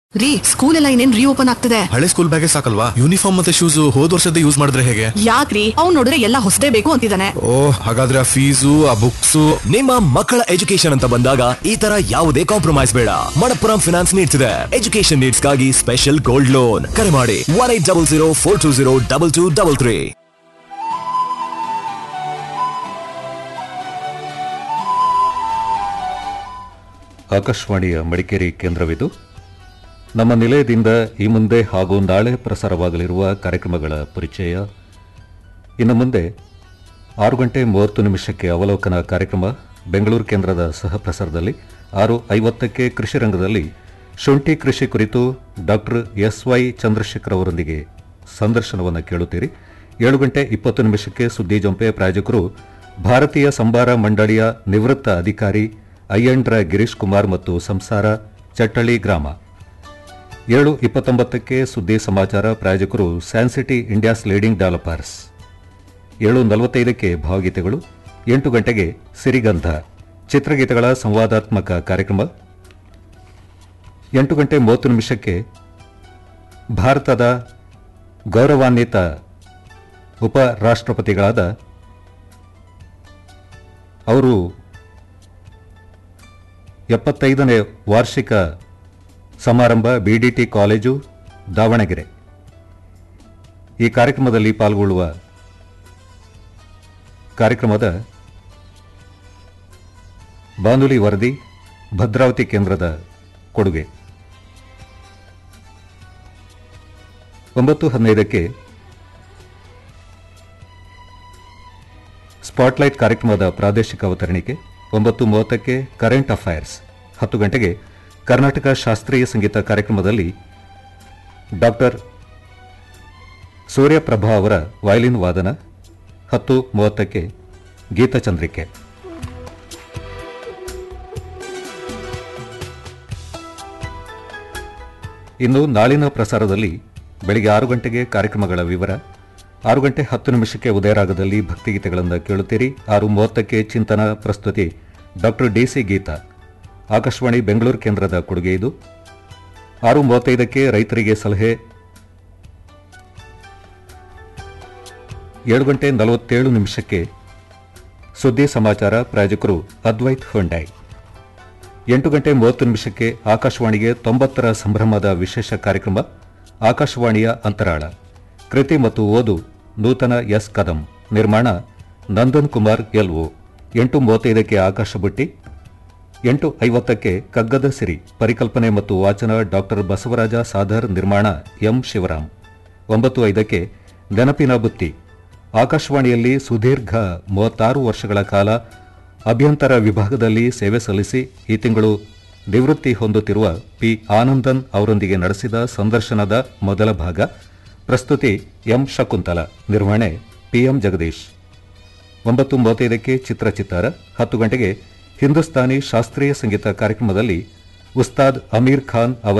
ರೀ ಸ್ಕೂಲ್ ಎಲ್ಲ ಇನ್ನೇನ್ ರೀಓಪನ್ ಆಗ್ತದೆ ಹಳೆ ಸ್ಕೂಲ್ ಬ್ಯಾಗೇ ಸಾಕಲ್ವಾ ಯೂನಿಫಾರ್ಮ್ ಮತ್ತೆ ಶೂಸ್ ಹೋದ್ ವರ್ಷದ ಯೂಸ್ ಮಾಡಿದ್ರೆ ಹೇಗೆ ಯಾಕ್ರಿ ಅವ್ನ್ ನೋಡಿದ್ರೆ ಎಲ್ಲ ಹೊಸದೇ ಬೇಕು ಅಂತಿದ್ದಾನೆ ಓ ಹಾಗಾದ್ರೆ ಆ ಫೀಸು ಆ ಬುಕ್ಸು ನಿಮ್ಮ ಮಕ್ಕಳ ಎಜುಕೇಶನ್ ಅಂತ ಬಂದಾಗ ಈ ತರ ಯಾವುದೇ ಕಾಂಪ್ರಮೈಸ್ ಬೇಡ ಮಣಪ್ಪುರಂ ಫಿನಾನ್ಸ್ ನೀಡ್ಸ್ ಇದೆ ಎಜುಕೇಶನ್ ನೀಡ್ಸ್ ಗಾಗಿ ಸ್ಪೆಷಲ್ ಗೋಲ್ಡ್ ಲೋನ್ ಕರೆ ಮಾಡಿ one eight double zero four two zero double two double three ಆಕಾಶವಾಣಿಯ ಮಡಿಕೇರಿ ಕೇಂದ್ರವಿದು ನಮ್ಮ ನಿಲಯದಿಂದ ಈ ಮುಂದೆ ಹಾಗೂ ನಾಳೆ ಪ್ರಸಾರವಾಗಲಿರುವ ಕಾರ್ಯಕ್ರಮಗಳ ಪರಿಚಯ ಇನ್ನು ಮುಂದೆ ಆರು ಗಂಟೆ ಮೂವತ್ತು ನಿಮಿಷಕ್ಕೆ ಅವಲೋಕನ ಕಾರ್ಯಕ್ರಮ ಬೆಂಗಳೂರು ಕೇಂದ್ರದ ಸಹ ಪ್ರಸಾರದಲ್ಲಿ ಆರು ಐವತ್ತಕ್ಕೆ ಕೃಷಿ ರಂಗದಲ್ಲಿ ಶುಂಠಿ ಕೃಷಿ ಕುರಿತು ಡಾಕ್ಟರ್ ಎಸ್ ವೈ ಚಂದ್ರಶೇಖರ್ ಅವರೊಂದಿಗೆ ಸಂದರ್ಶನವನ್ನು ಕೇಳುತ್ತೀರಿ ಏಳು ಗಂಟೆ ಇಪ್ಪತ್ತು ನಿಮಿಷಕ್ಕೆ ಸುದ್ದಿ ಜಂಪೆ ಪ್ರಾಯೋಜಕರು ಭಾರತೀಯ ಸಂಬಾರ ಮಂಡಳಿಯ ನಿವೃತ್ತ ಅಧಿಕಾರಿ ಅಯ್ಯಂಡ್ರ ಗಿರೀಶ್ ಕುಮಾರ್ ಮತ್ತು ಸಂಸಾರ ಚಟ್ಟಳ್ಳಿ ಗ್ರಾಮ ಏಳು ಇಪ್ಪತ್ತೊಂಬತ್ತಕ್ಕೆ ಸುದ್ದಿ ಸಮಾಚಾರ ಪ್ರಾಯೋಜಕರು ಸ್ಯಾನ್ಸಿಟಿ ಇಂಡಿಯಾಸ್ ಲೀಡಿಂಗ್ ಡೆವಲಪರ್ಸ್ ಏಳು ನಲವತ್ತೈದಕ್ಕೆ ಭಾವಗೀತೆಗಳು ಎಂಟು ಗಂಟೆಗೆ ಸಿರಿಗಂಧ ಚಿತ್ರಗೀತೆಗಳ ಸಂವಾದಾತ್ಮಕ ಕಾರ್ಯಕ್ರಮ ಎಂಟು ಗಂಟೆ ಮೂವತ್ತು ನಿಮಿಷಕ್ಕೆ ಭಾರತದ ಗೌರವಾನ್ವಿತ ಉಪರಾಷ್ಟ್ರಪತಿಗಳಾದ ಅವರು ಎಪ್ಪತ್ತೈದನೇ ವಾರ್ಷಿಕ ಸಮಾರಂಭ ಬಿಡಿಟಿ ಕಾಲೇಜು ದಾವಣಗೆರೆ ಈ ಕಾರ್ಯಕ್ರಮದಲ್ಲಿ ಪಾಲ್ಗೊಳ್ಳುವ ಕಾರ್ಯಕ್ರಮದ ಬಾನುಲಿ ವರದಿ ಭದ್ರಾವತಿ ಕೇಂದ್ರದ ಕೊಡುಗೆ ಒಂಬತ್ತು ಹದಿನೈದಕ್ಕೆ ಸ್ಪಾಟ್ಲೈಟ್ ಕಾರ್ಯಕ್ರಮದ ಪ್ರಾದೇಶಿಕ ಅವತರಣಿಕೆ ಒಂಬತ್ತು ಮೂವತ್ತಕ್ಕೆ ಕರೆಂಟ್ ಅಫೈರ್ಸ್ ಹತ್ತು ಗಂಟೆಗೆ ಕರ್ನಾಟಕ ಶಾಸ್ತ್ರೀಯ ಸಂಗೀತ ಕಾರ್ಯಕ್ರಮದಲ್ಲಿ ಡಾಕ್ಟರ್ ಸೂರ್ಯಪ್ರಭಾ ಅವರ ವಯಲಿನ್ ವಾದನ ಹತ್ತು ಮೂವತ್ತಕ್ಕೆ ಗೀತಚಂದ್ರಿಕೆ ಇನ್ನು ನಾಳಿನ ಪ್ರಸಾರದಲ್ಲಿ ಬೆಳಿಗ್ಗೆ ಆರು ಗಂಟೆಗೆ ಕಾರ್ಯಕ್ರಮಗಳ ವಿವರ ಆರು ಗಂಟೆ ಹತ್ತು ನಿಮಿಷಕ್ಕೆ ಉದಯರಾಗದಲ್ಲಿ ಭಕ್ತಿಗೀತೆಗಳನ್ನು ಕೇಳುತ್ತೀರಿ ಆರು ಮೂವತ್ತಕ್ಕೆ ಚಿಂತನ ಪ್ರಸ್ತುತಿ ಡಾಕ್ಟರ್ ಡಿಸಿ ಗೀತಾ ಆಕಾಶವಾಣಿ ಬೆಂಗಳೂರು ಕೇಂದ್ರದ ಕೊಡುಗೆ ಇದು ಆರು ಮೂವತ್ತೈದಕ್ಕೆ ರೈತರಿಗೆ ಸಲಹೆ ಏಳು ಗಂಟೆ ನಲವತ್ತೇಳು ನಿಮಿಷಕ್ಕೆ ಸುದ್ದಿ ಸಮಾಚಾರ ಪ್ರಾಯೋಜಕರು ಅದ್ವೈತ್ ಹೊಂಡೈ ಎಂಟು ಗಂಟೆ ಮೂವತ್ತು ನಿಮಿಷಕ್ಕೆ ಆಕಾಶವಾಣಿಗೆ ತೊಂಬತ್ತರ ಸಂಭ್ರಮದ ವಿಶೇಷ ಕಾರ್ಯಕ್ರಮ ಆಕಾಶವಾಣಿಯ ಅಂತರಾಳ ಕೃತಿ ಮತ್ತು ಓದು ನೂತನ ಎಸ್ ಕದಂ ನಿರ್ಮಾಣ ನಂದನ್ ಕುಮಾರ್ ಎಲ್ಒ ಎಂಟು ಮೂವತ್ತೈದಕ್ಕೆ ಆಕಾಶ ಬುಟ್ಟಿ ಎಂಟು ಐವತ್ತಕ್ಕೆ ಕಗ್ಗದ ಸಿರಿ ಪರಿಕಲ್ಪನೆ ಮತ್ತು ವಾಚನ ಡಾಕ್ಟರ್ ಬಸವರಾಜ ಸಾಧರ್ ನಿರ್ಮಾಣ ಎಂ ಶಿವರಾಮ್ ಒಂಬತ್ತು ಐದಕ್ಕೆ ನೆನಪಿನ ಬುತ್ತಿ ಆಕಾಶವಾಣಿಯಲ್ಲಿ ಸುದೀರ್ಘ ಮೂವತ್ತಾರು ವರ್ಷಗಳ ಕಾಲ ಅಭ್ಯಂತರ ವಿಭಾಗದಲ್ಲಿ ಸೇವೆ ಸಲ್ಲಿಸಿ ಈ ತಿಂಗಳು ನಿವೃತ್ತಿ ಹೊಂದುತ್ತಿರುವ ಪಿ ಆನಂದನ್ ಅವರೊಂದಿಗೆ ನಡೆಸಿದ ಸಂದರ್ಶನದ ಮೊದಲ ಭಾಗ ಪ್ರಸ್ತುತಿ ಎಂ ಶಕುಂತಲ ನಿರ್ವಹಣೆ ಪಿಎಂ ಜಗದೀಶ್ ಒಂಬತ್ತು ಮೂವತ್ತೈದಕ್ಕೆ ಚಿತ್ರಚಿತ್ತಾರ ಹತ್ತು ಗಂಟೆಗೆ ಹಿಂದೂಸ್ತಾನಿ ಶಾಸ್ತ್ರೀಯ ಸಂಗೀತ ಕಾರ್ಯಕ್ರಮದಲ್ಲಿ ಉಸ್ತಾದ್ ಅಮೀರ್ ಖಾನ್ ಅವರ